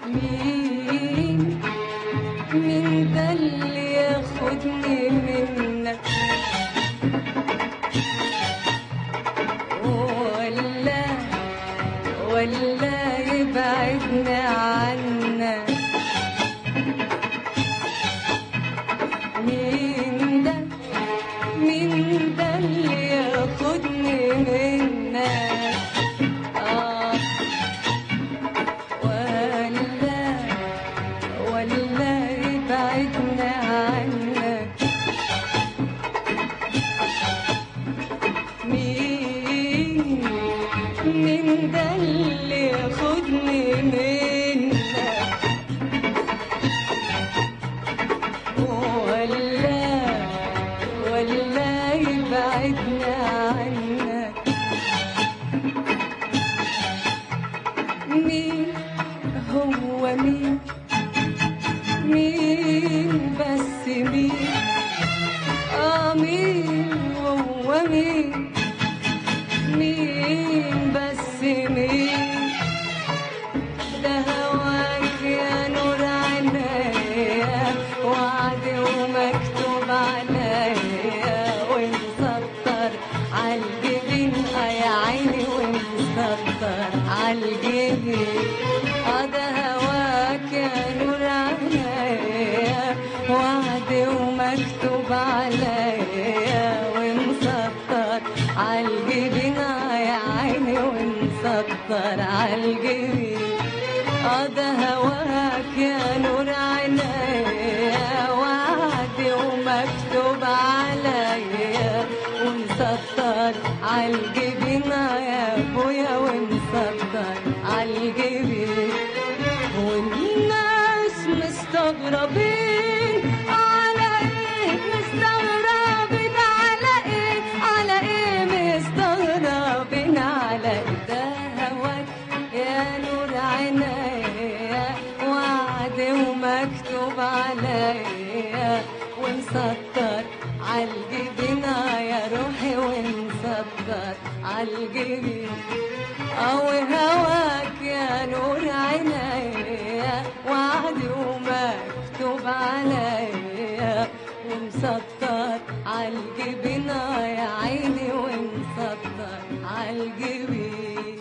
مين مين ده اللي ياخدني منك ولا ولا يبعدنا عنك مين ده مين ده اللي ياخدني منك آه ولا ولا يبعدنا عنك مين مين ده اللي ياخدني منك ولا ولا يبعدنا عنك مين هو مين مين بس مين اه مين هو مين مين بس مين ده هواك يا نور عينيا وعد ومكتوب عليا ومسطر عالجبين آه يا عيني ومسطر عالجبين اه ده هواك يا نور عينيا وعد ومكتوب عليا ومسطر عالجبين آه يا عيني ومسطر عالجبين اه ده هواك يا نور عينيا وعد ومكتوب عليا ومسطر عالجبين آه يا ابويا ومسطر عالجبين والناس مستغربين على ايه مستغربين على ايه على ايه مستغربين على ايه ده هواك يا نور عينيا وعد ومكتوب عليا ومسطر عالجبين آه يا روحي ومسطر عالجبين أو هواك يا نور عينيا وعد ومكتوب عليا ومسطر عالجبين آه يا عيني ومسطر عالجبين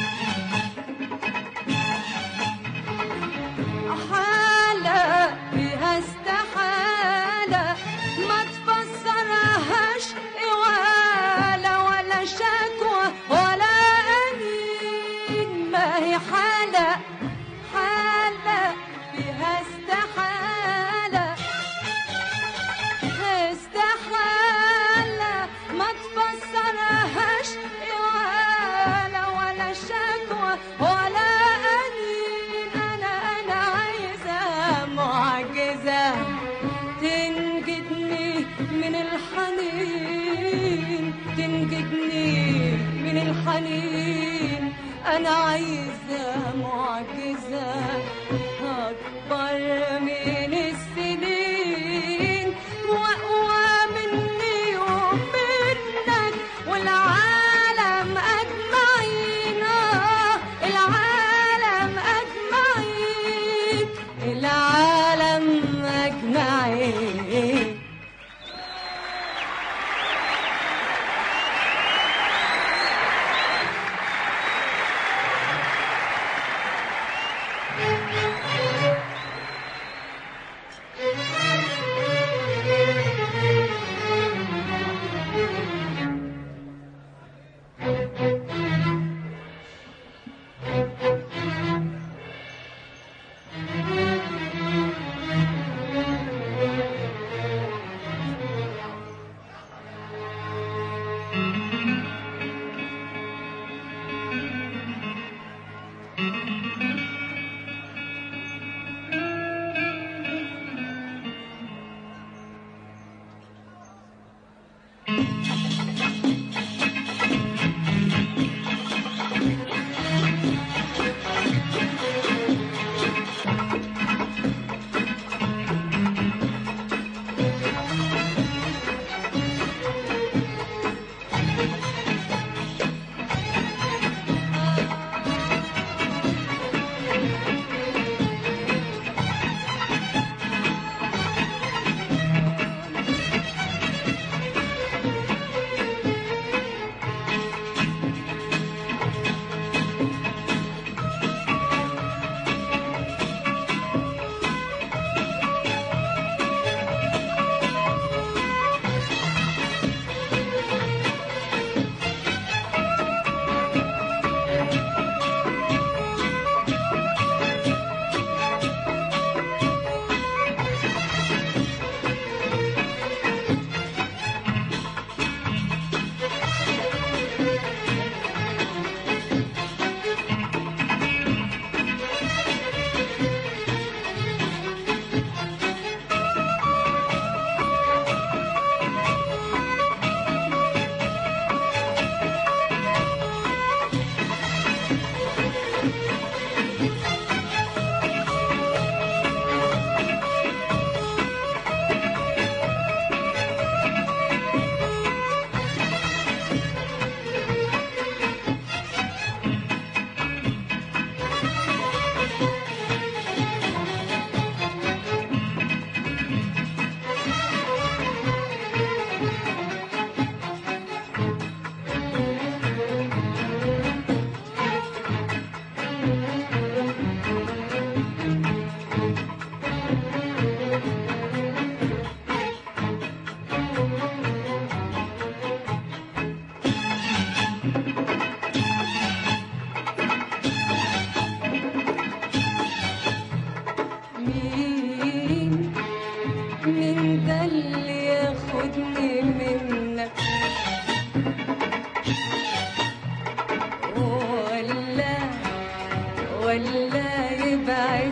حالة فيها استحالة ما تفسرهاش ولا ولا شكوى ولا أنين ما هي حالة حالة فيها استحالة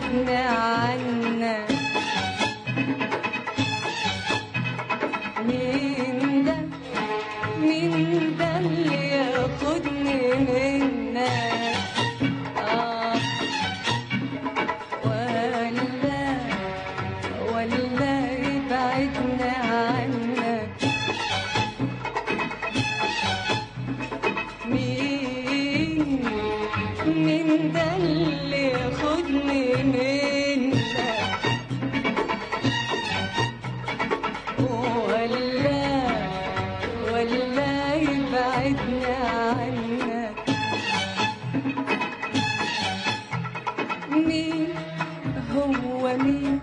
يبعدني عنك مين ده مين ده اللي ياخدني منك آه ولا ولا يبعدني عنك مين مين ده اللي ياخدني منك ولا ولا يبعدني عنك مين هو مين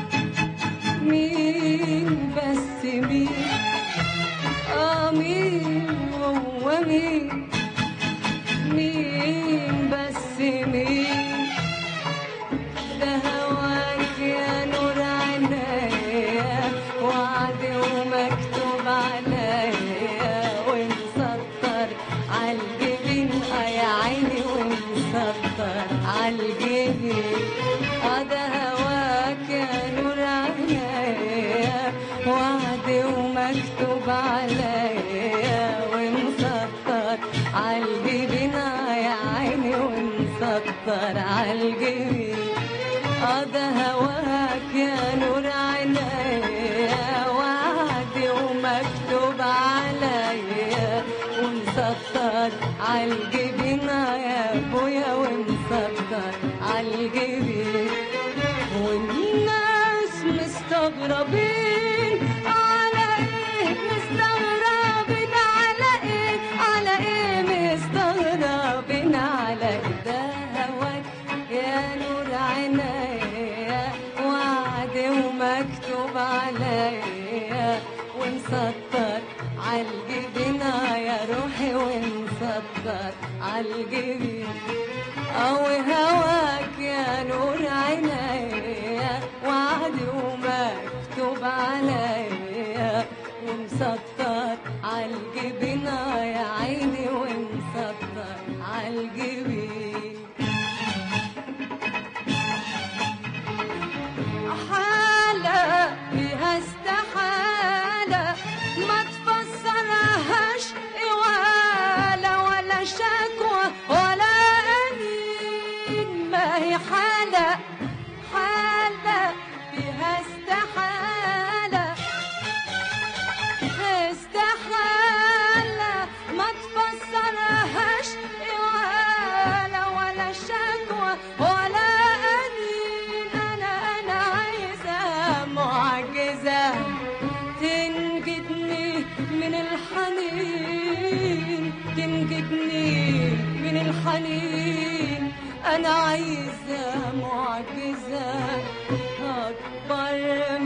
مين بس مين اه مين هو مين مين بس مين ده هواك يا نور عينيا وعد ومكتوب عليا ومسطر عالجبين اه يا عيني ومسطر عالجبين اه ده هواك يا نور عينيا وعد ومكتوب عليا ومسطر عالجبين اه يا عيني ومسطر عالجبين اه ده هواك يا نور عينيا وعدي ومكتوب عليا ومسطر عالجبين اه يا ابويا ومسطر عالجبين والناس مستغربين على ايه مستغربين على ايه على ايه مستغربين على ايه ده هواك يا نور عينيا وعد ومكتوب عليا ومسطر عالجبين يا روحي ومسطر عالجبين أو هواك يا نور عينيا وعد ومكتوب عليا ومسطر عالجبين يا عيني ومسطر عالجبين حالة فيها استحالة ما تفسرهاش إوالة ولا شكوى ولا أنين ما هي حالة حالة فيها استحالة استحالة ما تفسرهاش إوالة ولا شكوى ولا أنين أنا أنا عايزة معجزة تنجدني من الحنين تنجدني من الحنين أنا عايزة معجزة أكبر